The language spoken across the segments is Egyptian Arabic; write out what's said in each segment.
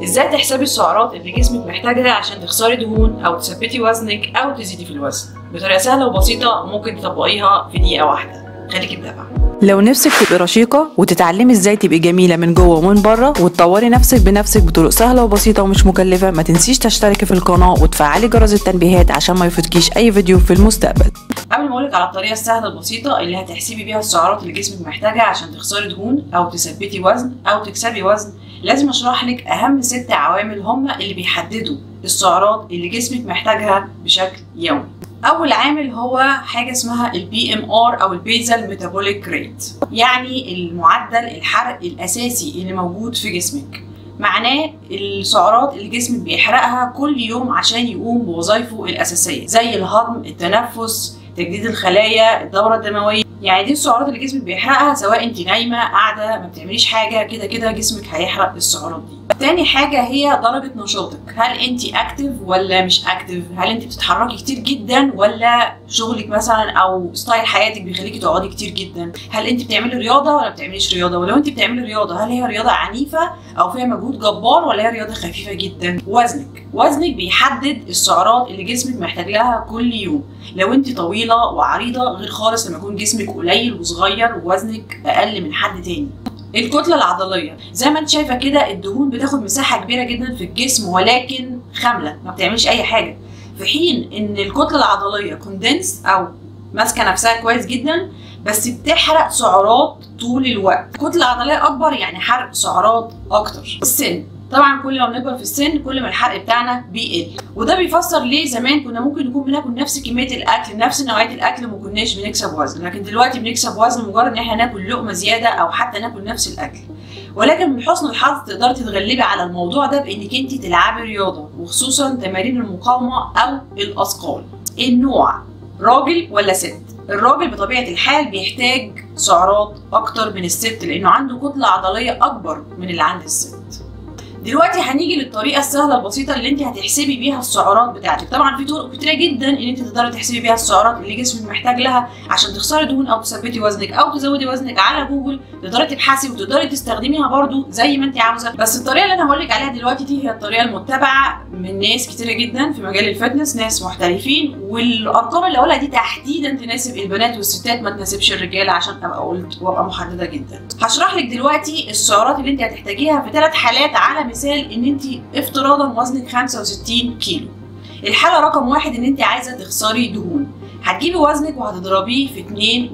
ازاي تحسبي السعرات اللي جسمك محتاجها عشان تخسري دهون او تثبتي وزنك او تزيدي في الوزن بطريقه سهله وبسيطه ممكن تطبقيها في دقيقه واحده خليكي متابعه لو نفسك تبقي رشيقة وتتعلمي ازاي تبقي جميلة من جوه ومن بره وتطوري نفسك بنفسك بطرق سهلة وبسيطة ومش مكلفة ما تنسيش تشتركي في القناة وتفعلي جرس التنبيهات عشان ما يفوتكيش أي فيديو في المستقبل قبل ما اقولك على الطريقه السهله البسيطه اللي هتحسبي بيها السعرات اللي جسمك محتاجها عشان تخسري دهون او تثبتي وزن او تكسبي وزن لازم اشرح لك اهم ست عوامل هم اللي بيحددوا السعرات اللي جسمك محتاجها بشكل يومي اول عامل هو حاجه اسمها البي ام ار او البيزل ميتابوليك ريت يعني المعدل الحرق الاساسي اللي موجود في جسمك معناه السعرات اللي جسمك بيحرقها كل يوم عشان يقوم بوظائفه الاساسيه زي الهضم التنفس تجديد الخلايا الدوره الدمويه يعني دي السعرات اللي جسمك بيحرقها سواء انت نايمه قاعده ما بتعمليش حاجه كده كده جسمك هيحرق السعرات دي تاني حاجه هي درجه نشاطك هل انت اكتف ولا مش اكتف هل انت بتتحركي كتير جدا ولا شغلك مثلا او ستايل حياتك بيخليكي تقعدي كتير جدا هل انت بتعملي رياضه ولا بتعمليش رياضه ولو انت بتعملي رياضه هل هي رياضه عنيفه او فيها مجهود جبار ولا هي رياضه خفيفه جدا وزنك وزنك بيحدد السعرات اللي جسمك محتاج لها كل يوم لو انت طويله وعريضه غير خالص لما يكون جسمك قليل وصغير ووزنك اقل من حد تاني الكتله العضليه زي ما انت شايفه كده الدهون بتاخد مساحه كبيره جدا في الجسم ولكن خامله ما بتعملش اي حاجه في حين ان الكتله العضليه كوندنس او ماسكه نفسها كويس جدا بس بتحرق سعرات طول الوقت الكتله العضليه اكبر يعني حرق سعرات اكتر السن طبعا كل ما بنكبر في السن كل ما الحرق بتاعنا بيقل وده بيفسر ليه زمان كنا ممكن نكون بناكل نفس كميه الاكل نفس نوعيه الاكل وما كناش بنكسب وزن لكن دلوقتي بنكسب وزن مجرد ان احنا ناكل لقمه زياده او حتى ناكل نفس الاكل ولكن من حسن الحظ تقدري تتغلبي على الموضوع ده بانك انت تلعبي رياضه وخصوصا تمارين المقاومه او الاثقال النوع راجل ولا ست الراجل بطبيعه الحال بيحتاج سعرات اكتر من الست لانه عنده كتله عضليه اكبر من اللي عند الست دلوقتي هنيجي للطريقه السهله البسيطه اللي انت هتحسبي بيها السعرات بتاعتك طبعا في طرق كتيره جدا ان انت تقدري تحسبي بيها السعرات اللي جسمك محتاج لها عشان تخسري دهون او تثبتي وزنك او تزودي وزنك على جوجل تقدري تبحثي وتقدري تستخدميها برضو زي ما انت عاوزه بس الطريقه اللي انا هقول لك عليها دلوقتي دي هي الطريقه المتبعه من ناس كتيره جدا في مجال الفتنس ناس محترفين والارقام اللي هقولها دي تحديدا تناسب البنات والستات ما تناسبش الرجاله عشان ابقى قلت وابقى محدده جدا هشرح لك دلوقتي السعرات اللي انت هتحتاجيها في ثلاث حالات على مثال ان انت افتراضا وزنك 65 كيلو الحاله رقم واحد ان انت عايزه تخسري دهون هتجيبي وزنك وهتضربيه في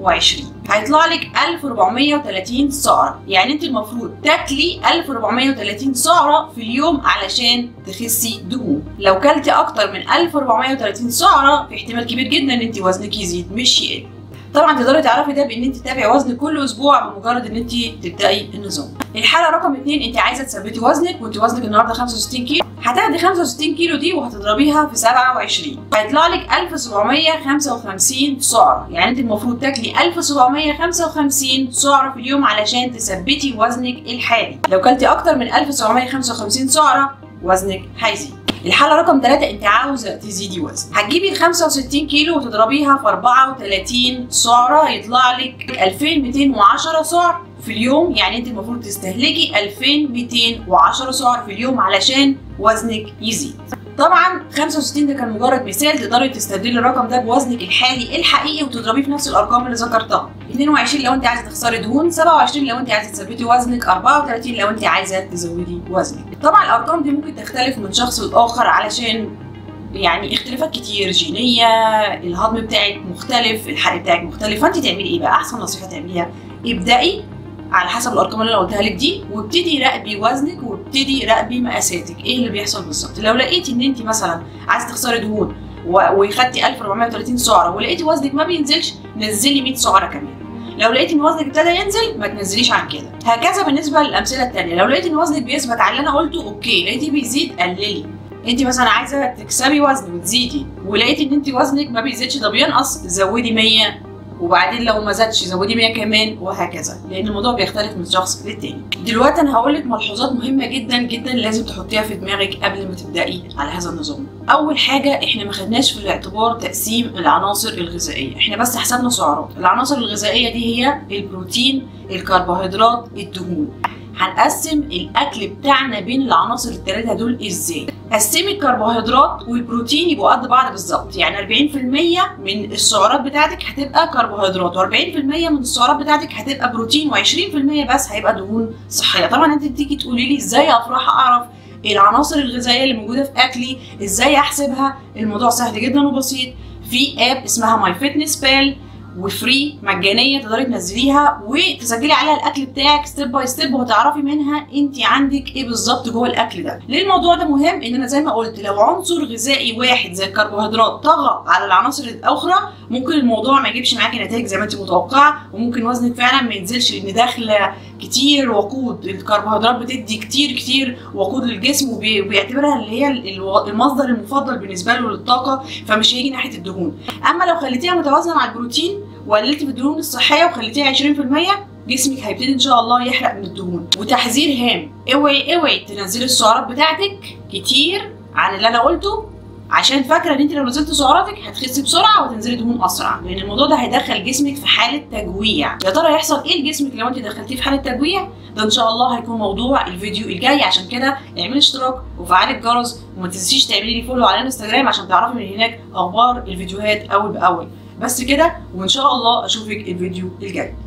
22 هيطلع لك 1430 سعره يعني انت المفروض تاكلي 1430 سعره في اليوم علشان تخسي دهون لو كلتي اكتر من 1430 سعره في احتمال كبير جدا ان انت وزنك يزيد مش يقل طبعا تقدري تعرفي ده بان انت تتابعي وزنك كل اسبوع بمجرد ان انت تبداي النظام الحاله رقم اتنين انت عايزه تثبتي وزنك وانت وزنك النهارده 65 كيلو هتاخدي 65 كيلو دي وهتضربيها في 27 هيطلع لك 1755 سعره يعني انت المفروض تاكلي 1755 سعره في اليوم علشان تثبتي وزنك الحالي لو كلتي اكتر من 1755 سعره وزنك هيزيد الحاله رقم 3 انت عاوزه تزيدي وزن هتجيبي ال 65 كيلو وتضربيها في 34 سعره يطلع لك 2210 سعر في اليوم يعني انت المفروض تستهلكي 2210 سعر في اليوم علشان وزنك يزيد طبعا 65 ده كان مجرد مثال تقدري تستبدلي الرقم ده بوزنك الحالي الحقيقي وتضربيه في نفس الارقام اللي ذكرتها 22 لو انت عايزه تخسري دهون 27 لو انت عايزه تثبتي وزنك 34 لو انت عايزه تزودي وزنك طبعا الارقام دي ممكن تختلف من شخص لاخر علشان يعني اختلافات كتير جينيه الهضم بتاعك مختلف الحرق بتاعك مختلف فانت تعملي ايه بقى احسن نصيحه تعمليها ابدأي على حسب الارقام اللي انا قلتها لك دي وابتدي راقبي وزنك وابتدي راقبي مقاساتك ايه اللي بيحصل بالظبط لو لقيتي ان انت مثلا عايزه تخسري دهون وخدتي 1430 سعره ولقيتي وزنك ما بينزلش نزلي 100 سعره كمان لو لقيتي ان وزنك ابتدى ينزل ما تنزليش عن كده هكذا بالنسبه للامثله الثانيه لو لقيتي ان وزنك بيثبت على اللي انا قلته اوكي لقيتي بيزيد قللي انت مثلا عايزه تكسبي وزن وتزيدي ولقيتي ان انت وزنك ما بيزيدش ده بينقص زودي 100 وبعدين لو ما زادش زودي 100 كمان وهكذا لان الموضوع بيختلف من شخص للتاني دلوقتي انا هقول لك ملحوظات مهمه جدا جدا لازم تحطيها في دماغك قبل ما تبداي على هذا النظام اول حاجه احنا ما خدناش في الاعتبار تقسيم العناصر الغذائيه احنا بس حسبنا سعرات العناصر الغذائيه دي هي البروتين الكربوهيدرات الدهون هنقسم الاكل بتاعنا بين العناصر الثلاثه دول ازاي قسمي الكربوهيدرات والبروتين يبقوا قد بعض بالظبط يعني 40% من السعرات بتاعتك هتبقى كربوهيدرات و40% من السعرات بتاعتك هتبقى بروتين و20% بس هيبقى دهون صحيه طبعا انت تيجي تقولي لي ازاي افرح اعرف العناصر الغذائيه اللي موجوده في اكلي ازاي احسبها الموضوع سهل جدا وبسيط في اب اسمها ماي فيتنس بال وفري مجانيه تقدري تنزليها وتسجلي عليها الاكل بتاعك ستيب باي ستيب وهتعرفي منها انت عندك ايه بالظبط جوه الاكل ده ليه الموضوع ده مهم ان انا زي ما قلت لو عنصر غذائي واحد زي الكربوهيدرات طغى على العناصر الاخرى ممكن الموضوع ما يجيبش معاكي نتائج زي ما انت متوقعه وممكن وزنك فعلا ما ينزلش لان داخله كتير وقود الكربوهيدرات بتدي كتير كتير وقود للجسم وبيعتبرها اللي هي المصدر المفضل بالنسبه له للطاقه فمش هيجي ناحيه الدهون اما لو خليتيها متوازنه مع البروتين وقللتي في الدهون الصحيه وخليتيها 20% جسمك هيبتدي ان شاء الله يحرق من الدهون وتحذير هام اوعي اوعي تنزلي السعرات بتاعتك كتير عن اللي انا قلته عشان فاكره ان انت لو نزلت سعراتك هتخسي بسرعه وتنزلي دهون اسرع لان الموضوع ده هيدخل جسمك في حاله تجويع يا ترى هيحصل ايه لجسمك لو انت دخلتيه في حاله تجويع ده ان شاء الله هيكون موضوع الفيديو الجاي عشان كده اعملي اشتراك وفعلي الجرس وما تنسيش تعملي لي فولو على الانستجرام عشان تعرفي من هناك اخبار الفيديوهات اول باول بس كده وان شاء الله اشوفك الفيديو الجاي